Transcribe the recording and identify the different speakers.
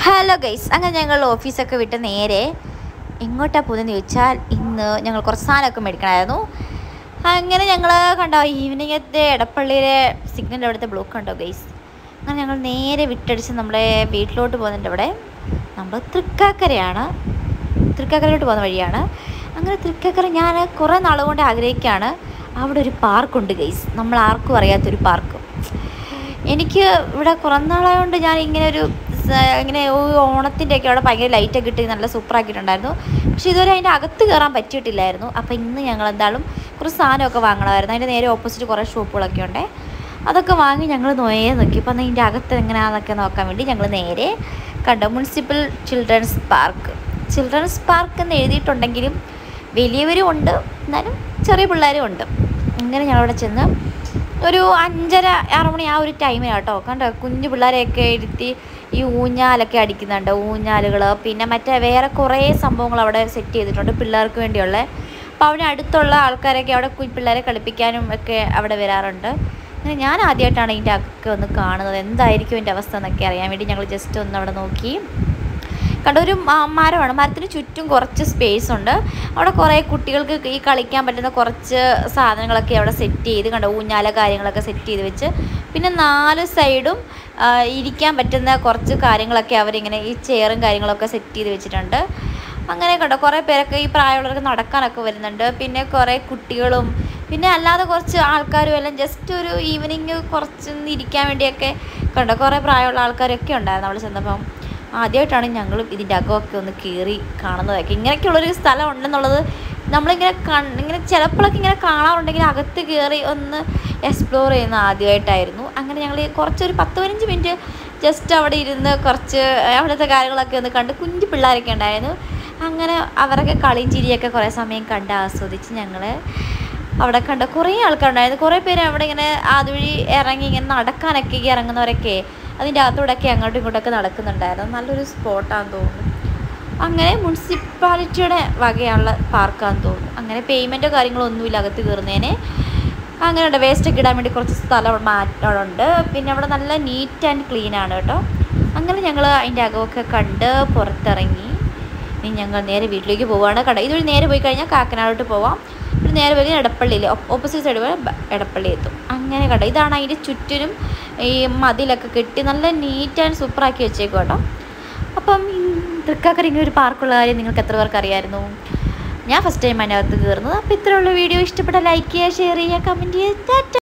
Speaker 1: hello guys അങ്ങനെ ഞങ്ങൾ ഓഫീസൊക്കെ വിട്ട് നേരെ എങ്ങോട്ടാണ് പോകുന്നതെന്ന് ചോദിച്ചാൽ ഇന്ന് ഞങ്ങൾ കുറച്ച് സാധനമൊക്കെ മേടിക്കണമായിരുന്നു അങ്ങനെ ഞങ്ങൾ കണ്ടോ ഈവനിങ്ങത്തെ എടപ്പള്ളിയിലെ സിഗ്നൽ അവിടുത്തെ ബ്ലോക്ക് കണ്ടോ ഗൈസ് അങ്ങനെ ഞങ്ങൾ നേരെ വിട്ടടിച്ച് നമ്മുടെ വീട്ടിലോട്ട് പോകുന്നുണ്ട് ഇവിടെ നമ്മൾ തൃക്കാക്കരയാണ് തൃക്കാക്കരയിലോട്ട് പോകുന്ന വഴിയാണ് അങ്ങനെ തൃക്കാക്കര ഞാൻ കുറേ നാളുകൊണ്ട് ആഗ്രഹിക്കുകയാണ് അവിടെ ഒരു പാർക്കുണ്ട് ഗൈസ് നമ്മൾ ആർക്കും അറിയാത്തൊരു പാർക്ക് എനിക്ക് ഇവിടെ കുറേ നാളായതുകൊണ്ട് ഞാൻ ഇങ്ങനെ ഒരു സ- ഇങ്ങനെ ഒരു ഓണത്തിൻ്റെ ഒക്കെ അവിടെ ഭയങ്കര ലൈറ്റൊക്കെ ഇട്ട് നല്ല സൂപ്പറാക്കിയിട്ടുണ്ടായിരുന്നു പക്ഷെ ഇതുവരെ അതിൻ്റെ അകത്ത് കയറാൻ പറ്റിയിട്ടില്ലായിരുന്നു അപ്പോൾ ഇന്ന് ഞങ്ങൾ എന്തായാലും കുറച്ച് സാധനമൊക്കെ വാങ്ങണമായിരുന്നു അതിൻ്റെ നേരെ ഓപ്പോസിറ്റ് കുറേ ഷോപ്പുകളൊക്കെ ഉണ്ട് അതൊക്കെ വാങ്ങി ഞങ്ങൾ നോയേ നോക്കി അപ്പോൾ അതിൻ്റെ അകത്ത് എങ്ങനെയാണെന്നൊക്കെ നോക്കാൻ വേണ്ടി ഞങ്ങൾ നേരെ കണ്ടു municipal children's park children's park എന്ന് എഴുതിയിട്ടുണ്ടെങ്കിലും വലിയവരും ഉണ്ട് എന്നാലും ചെറിയ പിള്ളേരും ഉണ്ട് അങ്ങനെ ഞങ്ങളവിടെ ചെന്ന് ഒരു അഞ്ചര ആറ് മണി ആ ഒരു ടൈമിനാണ് കേട്ടോ കണ്ടോ കുഞ്ഞു പിള്ളേരെയൊക്കെ ഇരുത്തി ഈ ഊഞ്ഞാലൊക്കെ അടിക്കുന്നുണ്ട് ഊഞ്ഞാലുകൾ പിന്നെ മറ്റേ വേറെ കുറേ സംഭവങ്ങൾ അവിടെ സെറ്റ് ചെയ്തിട്ടുണ്ട് പിള്ളേർക്ക് വേണ്ടിയുള്ള അപ്പോൾ അവിടെ അടുത്തുള്ള ആൾക്കാരൊക്കെ അവിടെ കു- പിള്ളേരെ കളിപ്പിക്കാനും ഒക്കെ അവിടെ വരാറുണ്ട് അങ്ങനെ ഞാൻ ആദ്യമായിട്ടാണ് ഇതിൻ്റെ ഒക്കെ ഒന്ന് കാണുന്നത് എന്തായിരിക്കും ഇതിൻ്റെ അവസ്ഥ എന്നൊക്കെ അറിയാൻ വേണ്ടി ഞങ്ങൾ ജസ്റ്റ് ഒന്ന് അവിടെ നോക്കി കണ്ട ഒരു മ- മരമാണ് മരത്തിന് ചുറ്റും കുറച്ച് സ്പേസ് ഉണ്ട് അവിടെ കുറേ കുട്ടികൾക്ക് ഈ കളിക്കാൻ പറ്റുന്ന കുറച്ച് സാധനങ്ങളൊക്കെ അവിടെ സെറ്റ് ചെയ്ത് കണ്ട ഊഞ്ഞാല കാര്യങ്ങളൊക്കെ സെറ്റ് ചെയ്ത് വെച്ച് പിന്നെ നാല് സൈഡും ആ, ഇരിക്കാൻ പറ്റുന്ന കുറച്ച് കാര്യങ്ങളൊക്കെ അവരിങ്ങനെ ഈ ചെയറും കാര്യങ്ങളൊക്കെ സെറ്റ് ചെയ്ത് വെച്ചിട്ടുണ്ട് അങ്ങനെ കണ്ടോ കുറേ പേരൊക്കെ ഈ പ്രായമുള്ളവർക്ക് നടക്കാനൊക്കെ വരുന്നുണ്ട് പിന്നെ കുറേ കുട്ടികളും പിന്നെ അല്ലാതെ കുറച്ച് ആൾക്കാരും എല്ലാം ജസ്റ്റ് ഒരു ഈവനിങ് കുറച്ച് ഒന്ന് ഇരിക്കാൻ വേണ്ടിയൊക്കെ കണ്ടോ കുറേ പ്രായമുള്ള ആൾക്കാരൊക്കെ ഉണ്ടായിരുന്നു അവിടെ ചെന്നപ്പം ആദ്യമായിട്ടാണ് ഞങ്ങൾ ഇതിൻ്റെ അകമൊക്കെ ഒന്ന് കയറി കാണുന്നതൊക്കെ ഇങ്ങനെയൊക്കെയുള്ളൊരു സ്ഥലം ഉണ്ടെന്നുള്ളത് നമ്മളിങ്ങനെ കൺ ഇങ്ങനെ ചിലപ്പോഴൊക്കെ ഇങ്ങനെ കാണാറുണ്ടെങ്കിൽ അകത്ത് കയറി ഒന്ന് എക്സ്പ്ലോർ ചെയ്യുന്ന ആദ്യമായിട്ടായിരുന്നു അങ്ങനെ ഞങ്ങൾ കുറച്ചൊരു പത്ത് പതിനഞ്ച് മിനിറ്റ് ജസ്റ്റ് അവിടെ ഇരുന്ന് കുറച്ച് അവിടുത്തെ കാര്യങ്ങളൊക്കെ ഒന്ന് കണ്ട് കുഞ്ഞു പിള്ളേരൊക്കെ ഉണ്ടായിരുന്നു അങ്ങനെ അവരൊക്കെ കളിയും ചിരിയൊക്കെ കുറേ സമയം കണ്ട് ആസ്വദിച്ച് ഞങ്ങൾ അവിടെ കണ്ട കുറേ ആൾക്കാരുണ്ടായിരുന്നു കുറേ പേര് അവിടെ ഇങ്ങനെ അതുവഴി ഇറങ്ങി ഇങ്ങനെ നടക്കാനൊക്കെ ഈ ഇറങ്ങുന്നവരൊക്കെ അതിൻ്റെ അകത്തൂടെയൊക്കെ അങ്ങോട്ടും ഇങ്ങോട്ടൊക്കെ നടക്കുന്നുണ്ടായിരുന്നു നല്ലൊരു സ്പോട്ടാണെന്ന് തോന്നുന്നു അങ്ങനെ മുനിസിപ്പാലിറ്റിയുടെ വകയുള്ള പാർക്കാന്ന് തോന്നുന്നു അങ്ങനെ പേയ്മെൻറ്റോ കാര്യങ്ങളോ ഒന്നുമില്ല അകത്ത് കയറുന്നതിന് അങ്ങനെ ഉണ്ട് വേസ്റ്റൊക്കെ ഇടാൻ വേണ്ടി കുറച്ച് സ്ഥലം മാറ്റമുണ്ട് പിന്നെ അവിടെ നല്ല നീറ്റ് ആൻഡ് ക്ലീൻ ആണ് കേട്ടോ അങ്ങനെ ഞങ്ങൾ അതിൻ്റെ അകമൊക്കെ കണ്ട് പുറത്തിറങ്ങി ഇനി ഞങ്ങൾ നേരെ വീട്ടിലേക്ക് പോവുകയാണ് കട ഇതുവഴി നേരെ പോയി കഴിഞ്ഞാൽ കാക്കനാടോട്ട് പോവാം പിന്നെ നേരെ പോയി കഴിഞ്ഞാൽ എടപ്പള്ളിയിൽ ഓപ്പോസിറ്റ് സൈഡ് പോയി ബ- എടപ്പള്ളി എത്തും അങ്ങനെ കട ഇതാണ് അതിൻ്റെ ചുറ്റിനും ഈ മതിലൊക്കെ കെട്ടി നല്ല നീറ്റ് ആൻഡ് സൂപ്പറാക്കി വെച്ചേക്കും കേട്ടോ അപ്പം ഈ തൃക്കാക്കര ഇങ്ങനെ ഒരു പാർക്കുള്ള കാര്യം നിങ്ങൾക്ക് എത്ര പേർക്ക് അറിയായിരുന്നു ഞാൻ ഫസ്റ്റ് ടൈം അതിനകത്ത് കയറുന്നത് അപ്പോൾ ഇത്രയുള്ള വീഡിയോ ഇഷ്ടപ്പെട്ട ലൈക്ക് ചെയ്യുക ഷെയർ ചെയ്യുക കമൻറ്റ് ചെയ്യുക ടാറ്റ